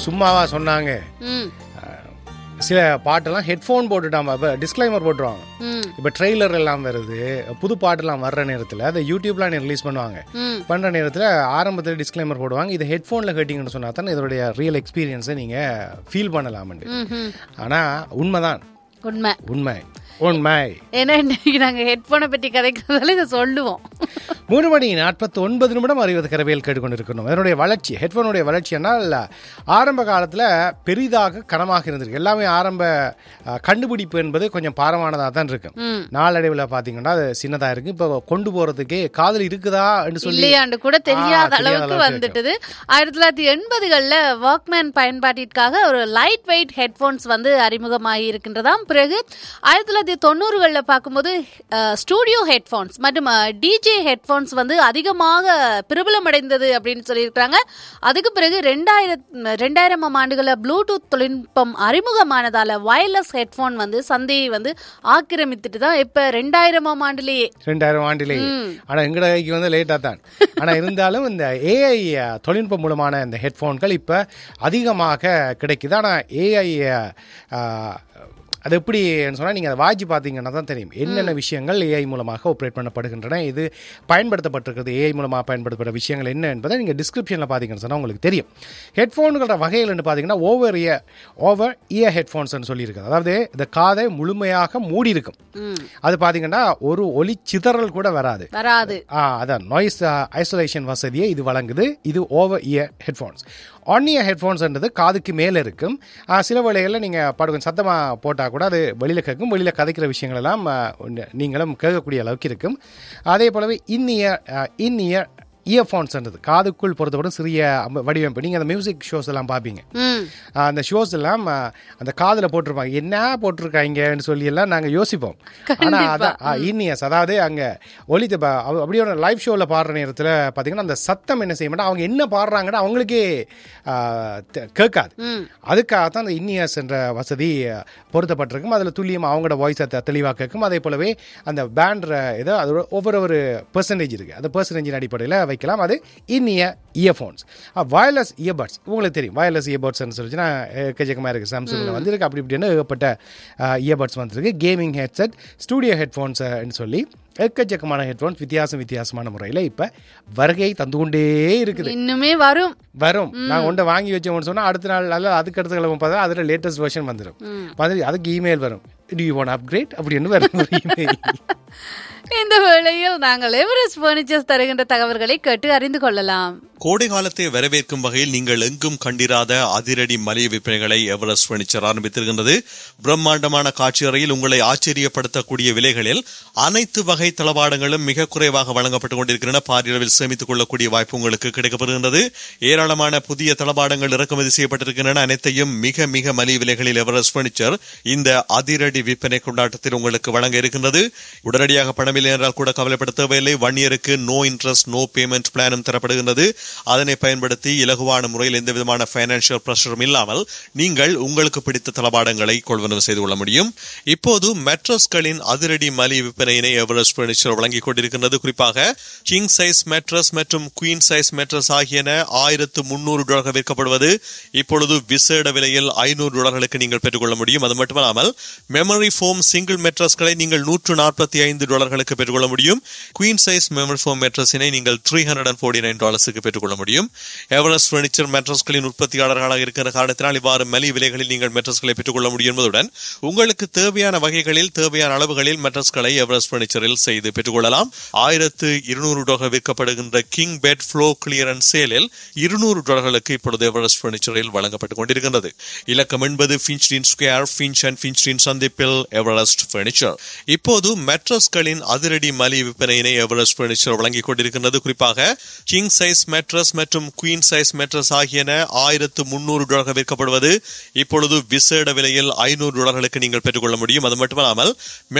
சும்மாவா சொன்னாங்க ம் சில பாட்டெல்லாம் ஹெட்ஃபோன் போட்டுட்டாம இப்போ டிஸ்க்ளைமர் போட்டுருவாங்க ம் இப்போ ட்ரெய்லர் எல்லாம் வருது புது பாட்டெல்லாம் வர்ற நேரத்தில் அதை யூடியூப்ல ரிலீஸ் பண்ணுவாங்க ம் பண்ணுற நேரத்தில் ஆரம்பத்தில் டிஸ்க்ளைமர் போடுவாங்க இது ஹெட்ஃபோனில் கேட்டிங்கன்னு சொன்னா தான் இதோடைய ரியல் எக்ஸ்பீரியன்ஸை நீங்கள் ஃபீல் பண்ணலாம்னு ம் ம் ஆனால் உண்மைதான் உண்மை உண்மை உண்மை ஏன்னா இன்னைக்கு நாங்க ஹெட்போனை பற்றி கதைக்கிறதால இதை சொல்லுவோம் மூணு மணி நாற்பத்தி ஒன்பது நிமிடம் அறிவது கரவையில் கேட்டுக்கொண்டிருக்கணும் அதனுடைய வளர்ச்சி ஹெட்ஃபோனுடைய வளர்ச்சி என்னால் ஆரம்ப காலத்தில் பெரிதாக கனமாக இருந்திருக்கு எல்லாமே ஆரம்ப அஹ், கண்டுபிடிப்பு என்பது கொஞ்சம் பாரமானதாக தான் இருக்கும் ம் நாளடைவில் பார்த்தீங்கன்னா அது சின்னதாக இருக்கு இப்போ கொண்டு போகிறதுக்கே காதல் இருக்குதா என்று சொல்லி இல்லையாண்டு கூட தெரியாத தெரியாத அளவுக்கு அளவுக்கு வந்துட்டது ஆயிரத்தி தொள்ளாயிரத்தி எண்பதுகளில் வாக்மேன் பயன்பாட்டிற்காக ஒரு லைட் வெயிட் ஹெட்ஃபோன்ஸ் வந்து அறிமுகமாகி இருக்கின்றதாம் பிறகு ஆயிரத்தி தொள்ளாயிரத்தி தொண்ணூறுகளில் பார்க்கும்போது ஸ்டூடியோ ஹெட்ஃபோன்ஸ் மற்றும் டிஜே ஹெட்ஃபோன்ஸ் வந்து அதிகமாக பிரபலமடைந்தது அப்படின்னு சொல்லியிருக்கிறாங்க அதுக்கு பிறகு ரெண்டாயிரம் ரெண்டாயிரமாம் ஆண்டுகளில் ப்ளூடூத் தொழில்நுட்பம் அறிமுகமானதால வயர்லெஸ் ஹெட்ஃபோன் வந்து சந்தையை வந்து ஆக்கிரமித்துட்டு தான் இப்போ ரெண்டாயிரமாம் ஆண்டுலேயே ரெண்டாயிரம் ஆண்டிலே ஆனால் எங்கட கைக்கு வந்து லேட்டாக தான் ஆனால் இருந்தாலும் இந்த ஏஐ தொழில்நுட்பம் மூலமான இந்த ஹெட்ஃபோன்கள் இப்போ அதிகமாக கிடைக்குது ஆனால் ஏஐ அது எப்படி சொன்னால் நீங்கள் அதை வாஜி பார்த்தீங்கன்னா தான் தெரியும் என்னென்ன விஷயங்கள் ஏஐ மூலமாக ஆப்ரேட் பண்ணப்படுகின்றன இது பயன்படுத்தப்பட்டிருக்கிறது ஏஐ மூலமாக பயன்படுத்தப்பட்ட விஷயங்கள் என்ன என்பதை நீங்கள் டிஸ்கிரிப்ஷனில் பார்த்தீங்கன்னு சொன்னால் உங்களுக்கு தெரியும் ஹெட்ஃபோன்களோட வகைகள் பார்த்தீங்கன்னா ஓவர் இயர் ஓவர் இயர் ஹெட்ஃபோன்ஸ்னு சொல்லியிருக்குது அதாவது இந்த காதை முழுமையாக மூடி இருக்கும் ம் அது பார்த்தீங்கன்னா ஒரு ஒலி சிதறல் கூட வராது வராது ஆ அதான் நாய்ஸ் ஐசோலேஷன் வசதியை இது வழங்குது இது over ear headphones on ear ஹெட்ஃபோன்ஸ்ன்றது காதுக்கு மேலே இருக்கும் ஆ, சில வேளைகளில் நீங்கள் பாடு கொஞ்சம் சத்தமாக போட்டால் கூட அது வெளியில் கேட்கும் வெளியில் கதைக்கிற விஷயங்கள் எல்லாம் ஆ, உண்டு- நீங்களும் கேட்கக்கூடிய அளவுக்கு இருக்கும் அதே போலவே இன் இயர் இன் இயர் இயர்ஃபோன்ஸ்ன்றது காதுக்குள் பொறுத்தப்படும் சிறிய அம்ப- வடிவமைப்பு நீங்கள் அந்த மியூசிக் ஷோஸ் எல்லாம் பார்ப்பீங்க ம் ஆ, அந்த ஷோஸ் எல்லாம் ஆ, அந்த காதில் போட்டிருப்பாங்க என்ன போட்டிருக்காங்கன்னு சொல்லி எல்லாம் நாங்கள் யோசிப்போம் ஆனால் அதான் இன்னியஸ் அதாவது அங்கே ஒலி தப்ப- அவ- அப்படியே ஒரு லைவ் ஷோவில் பாடுற நேரத்தில் பார்த்தீங்கன்னா அந்த சத்தம் என்ன செய்ய மாட்டா அவங்க என்ன பாடுறாங்கன்னு அவங்களுக்கே ஆ, தெ- கேட்காது ம் அதுக்காக தான் அந்த இன்னியர்ஸ் என்ற வசதி அஹ், பொருத்தப்பட்டிருக்கும் அதில் துல்லியமாக அவங்களோட வாய்ஸை தெளிவாக கேட்கும் அதே போலவே அந்த பேண்ட்ற இதை அதோட ஒவ்வொரு ஒரு பெர்சன்டேஜ் இருக்குது அந்த பெர்சன்டேஜின் அடிப்படையில் வைக்கலாம் அது இன்னிய இயர்ஃபோன்ஸ் வயர்லெஸ் இயர்பட்ஸ் உங்களுக்கு தெரியும் வயர்லெஸ் இயர்பட்ஸ்னு சொல்லிச்சுன்னா எக்கச்சக்கமாக இருக்குது சாம்சங்கில் வந்திருக்கு அப்படி இப்படின்னு ஏகப்பட்ட இயர்பட்ஸ் வந்திருக்கு கேமிங் ஹெட்செட் ஸ்டூடியோ ஹெட்ஃபோன்ஸ்ன்னு சொல்லி எக்கச்சக்கமான ஹெட்ஃபோன்ஸ் வித்தியாசம் வித்தியாசமான முறையில் இப்போ வருகை தந்து கொண்டே இருக்குது இன்னுமே வரும் வரும் நான் ஒன்றை வாங்கி வச்சோம்னு சொன்னா அடுத்த நாள் அல்ல அதுக்கு அடுத்த கிழமை பார்த்தா அதில் லேட்டஸ்ட் வெர்ஷன் வந்துடும் வந்து அதுக்கு இமெயில் வரும் டு யூ ஒன் அப்கிரேட் அப்படின்னு வரும் ஒரு இமெயில் இந்த வேளையில் நாங்கள் எவரெஸ்ட் பர்னிச்சர்ஸ் தருகின்ற தகவல்களை கேட்டு அறிந்து கொள்ளலாம் கோடை காலத்தை வரவேற்கும் வகையில் நீங்கள் எங்கும் கண்டிராத அதிரடி மலிய விற்பனைகளை எவரெஸ்ட் பர்னிச்சர் ஆரம்பித்திருக்கின்றது பிரம்மாண்டமான காட்சி அறையில் உங்களை ஆச்சரியப்படுத்தக்கூடிய விலைகளில் அனைத்து வகை தளவாடங்களும் மிக குறைவாக வழங்கப்பட்டுக் கொண்டிருக்கின்றன பாரியளவில் சேமித்துக் கொள்ளக்கூடிய வாய்ப்பு உங்களுக்கு கிடைக்கப்படுகின்றது ஏராளமான புதிய தளவாடங்கள் இறக்குமதி செய்யப்பட்டிருக்கின்றன அனைத்தையும் மிக மிக மலிய விலைகளில் எவரெஸ்ட் பர்னிச்சர் இந்த அதிரடி விற்பனை கொண்டாட்டத்தில் உங்களுக்கு வழங்க இருக்கின்றது உடனடியாக பணமில்லை என்றால் கூட கவலைப்பட தேவையில்லை ஒன் இயருக்கு நோ இன்ட்ரெஸ்ட் நோ பேமெண்ட் பிளானும் தரப்படுகின்றது அதனை பயன்படுத்தி இலகுவான முறையில் எந்த விதமான பைனான்சியல் பிரஷரும் இல்லாமல் நீங்கள் உங்களுக்கு பிடித்த தளபாடங்களை கொள்வனவு செய்து கொள்ள முடியும் இப்போது மெட்ரஸ்களின் அதிரடி மலி விற்பனையினை எவரெஸ்ட் பர்னிச்சர் வழங்கிக் கொண்டிருக்கின்றது குறிப்பாக கிங் சைஸ் மெட்ரஸ் மற்றும் குயின் சைஸ் மெட்ரஸ் ஆகியன ஆயிரத்து முன்னூறு டாலர்கள் விற்கப்படுவது இப்பொழுது விசேட விலையில் ஐநூறு டாலர்களுக்கு நீங்கள் பெற்றுக்கொள்ள முடியும் அது மட்டுமல்லாமல் மெமரி ஃபோம் சிங்கிள் மெட்ரஸ்களை நீங்கள் நூற்று நாற்பத்தி ஐந்து டாலர்களுக்கு பெற்றுக்கொள்ள முடியும் குயின் சைஸ் மெமரி ஃபோம் மெட்ரஸினை நீங்கள் three hundred and forty nine டாலர்ஸுக்கு பெற்றுக்கொள்ள முடியும் எவரெஸ்ட் பர்னிச்சர் மெட்ரஸ்களின் உற்பத்தியாளர்களாக இருக்கிற காரணத்தினால் இவ்வாறு மலி விலைகளில் நீங்கள் மெட்ரஸ்களை பெற்றுக்கொள்ள முடியும் என்பதுடன் உங்களுக்கு தேவையான வகைகளில் தேவையான அளவுகளில் மெட்ரஸ்களை எவரெஸ்ட் பர்னிச்சரில் செய்து பெற்றுக்கொள்ளலாம் ஆயிரத்து இருநூறு டாலர் விற்கப்படுகின்ற கிங் பெட் ஃப்ளோ கிளியரன்ஸ் சேலில் இருநூறு டாலர்களுக்கு இப்பொழுது எவரெஸ்ட் பர்னிச்சரில் வழங்கப்பட்டுக் கொண்டிருக்கின்றது இலக்கம் என்பது ஃபின்ச்டின் ஸ்கொயர் ஃபின்ச் அண்ட் ஃபின்ச்டின் சந்திப்பில் எவரெஸ்ட் பர்னிச்சர் இப்போது மெட்ரஸ்களின் அதிரடி மலி விற்பனையினை எவரெஸ்ட் பர்னிச்சர் வழங்கிக் கொண்டிருக்கின்றது குறிப்பாக கிங் சைஸ் மெட்ரஸ் மற்றும் குயின் சைஸ் மெட்ரஸ் ஆகியன ஆயிரத்து முன்னூறு டாலர்கள் விற்கப்படுவது இப்பொழுது விசேட விலையில் ஐநூறு டாலர்களுக்கு நீங்கள் பெற்றுக்கொள்ள முடியும் அது மட்டுமல்லாமல்